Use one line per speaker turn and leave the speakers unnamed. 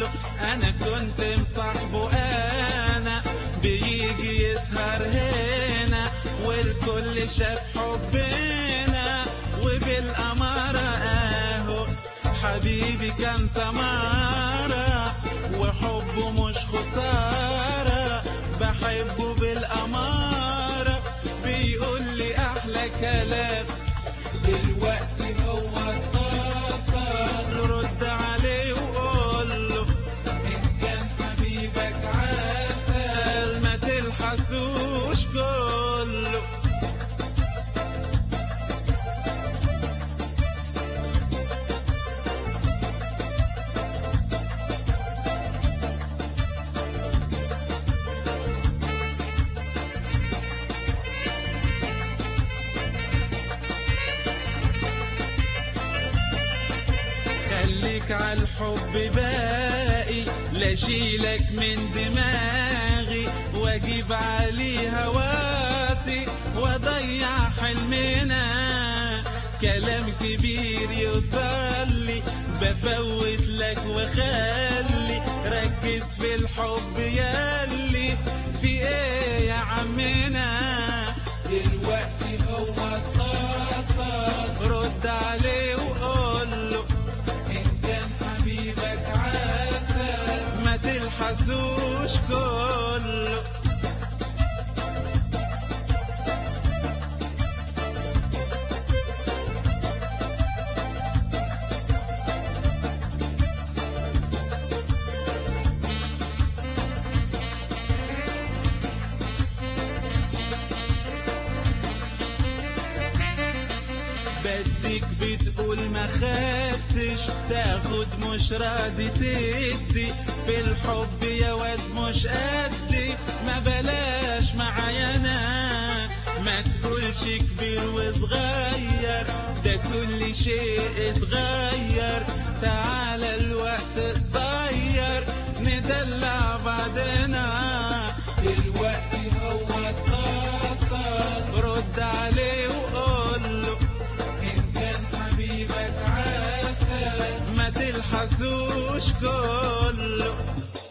له انا كنت مصاحبه انا بيجي يسهر هنا والكل شاف حبنا وبالأمارة اهو حبيبي كان سمارة وحبه مش خسارة بحبه بالأمارة بيقول لي أحلى كلام دلوقتي هو اتصل رد عليه وقول له إن كان حبيبك عسل ما تلحسوش كله خليك على الحب باقي لا شيلك من دماغي واجيب عليه هواتي واضيع حلمنا كلام كبير يوصلي بفوت لك وخلي ركز في الحب يالي في ايه يا عمنا دلوقتي هو اتصل رد عليه وقول له إن كان حبيبك عسل ما تلحسوش كله بدك بتقول ما خدتش تاخد مش راضي تدي في الحب يا واد مش قدي ما بلاش معايا انا ما تقولش كبير وصغير ده كل شيء اتغير تعالى الوقت قصير ندلع بعضنا دلوقتي هو اتصل رد عليه وقول له إن كان حبيبك عسل ما تلحسوش كله